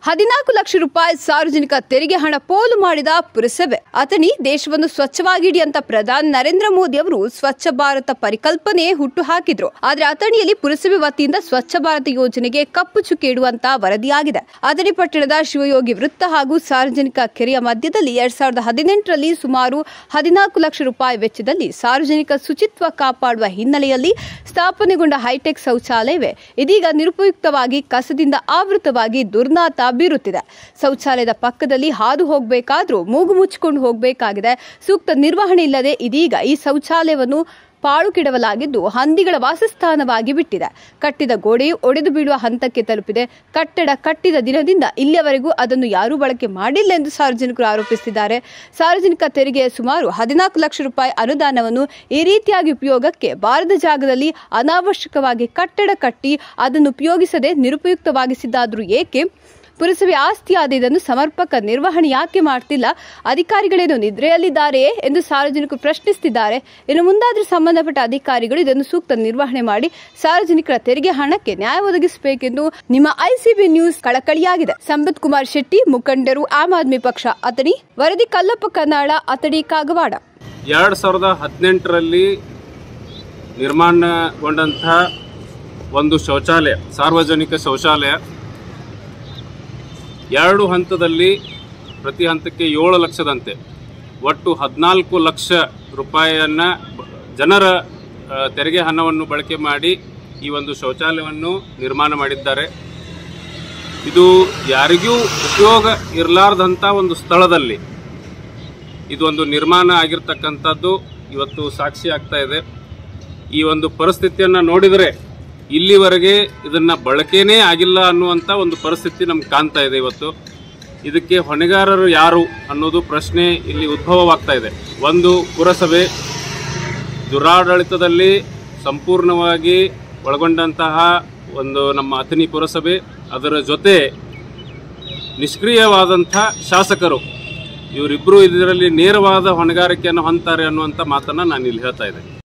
ಹದಿನಾಲ್ಕು ಲಕ್ಷ ರೂಪಾಯಿ ಸಾರ್ವಜನಿಕ ತೆರಿಗೆ ಹಣ ಪೋಲು ಮಾಡಿದ ಪುರಸಭೆ ಅತನಿ ದೇಶವನ್ನು ಸ್ವಚ್ಛವಾಗಿಡಿ ಅಂತ ಪ್ರಧಾನಿ ನರೇಂದ್ರ ಮೋದಿ ಅವರು ಸ್ವಚ್ಛ ಭಾರತ ಪರಿಕಲ್ಪನೆ ಹುಟ್ಟು ಹಾಕಿದ್ರು ಆದ್ರೆ ಅಥಣಿಯಲ್ಲಿ ಪುರಸಭೆ ವತಿಯಿಂದ ಸ್ವಚ್ಛ ಭಾರತ ಯೋಜನೆಗೆ ಕಪ್ಪು ಚುಕ್ಕೆ ಇಡುವಂತ ವರದಿಯಾಗಿದೆ ಅಥಣಿ ಪಟ್ಟಣದ ಶಿವಯೋಗಿ ವೃತ್ತ ಹಾಗೂ ಸಾರ್ವಜನಿಕ ಕೆರೆಯ ಮಧ್ಯದಲ್ಲಿ ಎರಡ್ ಸಾವಿರದ ಹದಿನೆಂಟರಲ್ಲಿ ಸುಮಾರು ಹದಿನಾಲ್ಕು ಲಕ್ಷ ರೂಪಾಯಿ ವೆಚ್ಚದಲ್ಲಿ ಸಾರ್ವಜನಿಕ ಶುಚಿತ್ವ ಕಾಪಾಡುವ ಹಿನ್ನೆಲೆಯಲ್ಲಿ ಸ್ಥಾಪನೆಗೊಂಡ ಹೈಟೆಕ್ ಶೌಚಾಲಯವೇ ಇದೀಗ ನಿರುಪಯುಕ್ತವಾಗಿ ಕಸದಿಂದ ಆವೃತವಾಗಿ ದುರ್ನಾತ ಬೀರುತ್ತಿದೆ ಶೌಚಾಲಯದ ಪಕ್ಕದಲ್ಲಿ ಹಾದು ಹೋಗಬೇಕಾದ್ರೂ ಮೂಗು ಮುಚ್ಚಿಕೊಂಡು ಹೋಗಬೇಕಾಗಿದೆ ಸೂಕ್ತ ನಿರ್ವಹಣೆ ಇಲ್ಲದೆ ಇದೀಗ ಈ ಶೌಚಾಲಯವನ್ನು ಪಾಳುಕಿಡವಲಾಗಿದ್ದು ಹಂದಿಗಳ ವಾಸಸ್ಥಾನವಾಗಿ ಬಿಟ್ಟಿದೆ ಕಟ್ಟಿದ ಗೋಡೆಯು ಒಡೆದು ಬೀಳುವ ಹಂತಕ್ಕೆ ತಲುಪಿದೆ ಕಟ್ಟಡ ಕಟ್ಟಿದ ದಿನದಿಂದ ಇಲ್ಲಿಯವರೆಗೂ ಅದನ್ನು ಯಾರೂ ಬಳಕೆ ಮಾಡಿಲ್ಲ ಎಂದು ಸಾರ್ವಜನಿಕರು ಆರೋಪಿಸಿದ್ದಾರೆ ಸಾರ್ವಜನಿಕ ತೆರಿಗೆಯ ಸುಮಾರು ಹದಿನಾಲ್ಕು ಲಕ್ಷ ರೂಪಾಯಿ ಅನುದಾನವನ್ನು ಈ ರೀತಿಯಾಗಿ ಉಪಯೋಗಕ್ಕೆ ಬಾರದ ಜಾಗದಲ್ಲಿ ಅನಾವಶ್ಯಕವಾಗಿ ಕಟ್ಟಡ ಕಟ್ಟಿ ಅದನ್ನು ಉಪಯೋಗಿಸದೆ ನಿರುಪಯುಕ್ತವಾಗಿಸಿದ್ದಾದರೂ ಏಕೆ ಪುರಸಭೆ ಆಸ್ತಿಯಾದ ಇದನ್ನು ಸಮರ್ಪಕ ನಿರ್ವಹಣೆ ಯಾಕೆ ಮಾಡ್ತಿಲ್ಲ ಅಧಿಕಾರಿಗಳೇನು ನಿದ್ರೆಯಲ್ಲಿದ್ದಾರೆಯೇ ಎಂದು ಸಾರ್ವಜನಿಕರು ಪ್ರಶ್ನಿಸುತ್ತಿದ್ದಾರೆ ಇನ್ನು ಮುಂದಾದರೂ ಸಂಬಂಧಪಟ್ಟ ಅಧಿಕಾರಿಗಳು ಇದನ್ನು ಸೂಕ್ತ ನಿರ್ವಹಣೆ ಮಾಡಿ ಸಾರ್ವಜನಿಕರ ತೆರಿಗೆ ಹಣಕ್ಕೆ ನ್ಯಾಯ ಒದಗಿಸಬೇಕೆಂದು ನಿಮ್ಮ ಐಸಿಬಿ ನ್ಯೂಸ್ ಕಳಕಳಿಯಾಗಿದೆ ಸಂಪತ್ ಕುಮಾರ್ ಶೆಟ್ಟಿ ಮುಖಂಡರು ಆಮ್ ಆದ್ಮಿ ಪಕ್ಷ ಅತಡಿ ವರದಿ ಕಲ್ಲಪ್ಪ ಕನ್ನಾಳ ಅತಡಿ ಕಾಗವಾಡ ಎರಡು ಸಾವಿರದ ಹದಿನೆಂಟರಲ್ಲಿ ನಿರ್ಮಾಣಗೊಂಡಂತಹ ಒಂದು ಶೌಚಾಲಯ ಸಾರ್ವಜನಿಕ ಶೌಚಾಲಯ ಎರಡು ಹಂತದಲ್ಲಿ ಪ್ರತಿ ಹಂತಕ್ಕೆ ಏಳು ಲಕ್ಷದಂತೆ ಒಟ್ಟು ಹದಿನಾಲ್ಕು ಲಕ್ಷ ರೂಪಾಯಿಯನ್ನು ಜನರ ಆ, ತೆರಿಗೆ ಹಣವನ್ನು ಬಳಕೆ ಮಾಡಿ ಈ ಒಂದು ಶೌಚಾಲಯವನ್ನು ನಿರ್ಮಾಣ ಮಾಡಿದ್ದಾರೆ ಇದು ಯಾರಿಗೂ ಉಪಯೋಗ ಇರಲಾರ್ದಂಥ ಒಂದು ಸ್ಥಳದಲ್ಲಿ ಇದು ಒಂದು ನಿರ್ಮಾಣ ಆಗಿರ್ತಕ್ಕಂಥದ್ದು ಇವತ್ತು ಸಾಕ್ಷಿ ಆಗ್ತಾ ಇದೆ ಈ ಒಂದು ಪರಿಸ್ಥಿತಿಯನ್ನು ನೋಡಿದರೆ ಇಲ್ಲಿವರೆಗೆ ಇದನ್ನ ಬಳಕೆನೇ ಆಗಿಲ್ಲ ಅನ್ನುವಂಥ ಒಂದು ಪರಿಸ್ಥಿತಿ ನಮ್ಗೆ ಕಾಣ್ತಾ ಇದೆ ಇವತ್ತು ಇದಕ್ಕೆ ಹೊಣೆಗಾರರು ಯಾರು ಅನ್ನೋದು ಪ್ರಶ್ನೆ ಇಲ್ಲಿ ಉದ್ಭವವಾಗ್ತಾ ಇದೆ ಒಂದು ಪುರಸಭೆ ದುರಾಡಳಿತದಲ್ಲಿ ಸಂಪೂರ್ಣವಾಗಿ ಒಳಗೊಂಡಂತಹ ಒಂದು ನಮ್ಮ ಅಥಣಿ ಪುರಸಭೆ ಅದರ ಜೊತೆ ನಿಷ್ಕ್ರಿಯವಾದಂಥ ಶಾಸಕರು ಇವರಿಬ್ಬರು ಇದರಲ್ಲಿ ನೇರವಾದ ಹೊಣೆಗಾರಿಕೆಯನ್ನು ಹೊಂತಾರೆ ಅನ್ನುವಂಥ ಮಾತನ್ನು ನಾನು ಇಲ್ಲಿ ಹೇಳ್ತಾ ಇದ್ದೇನೆ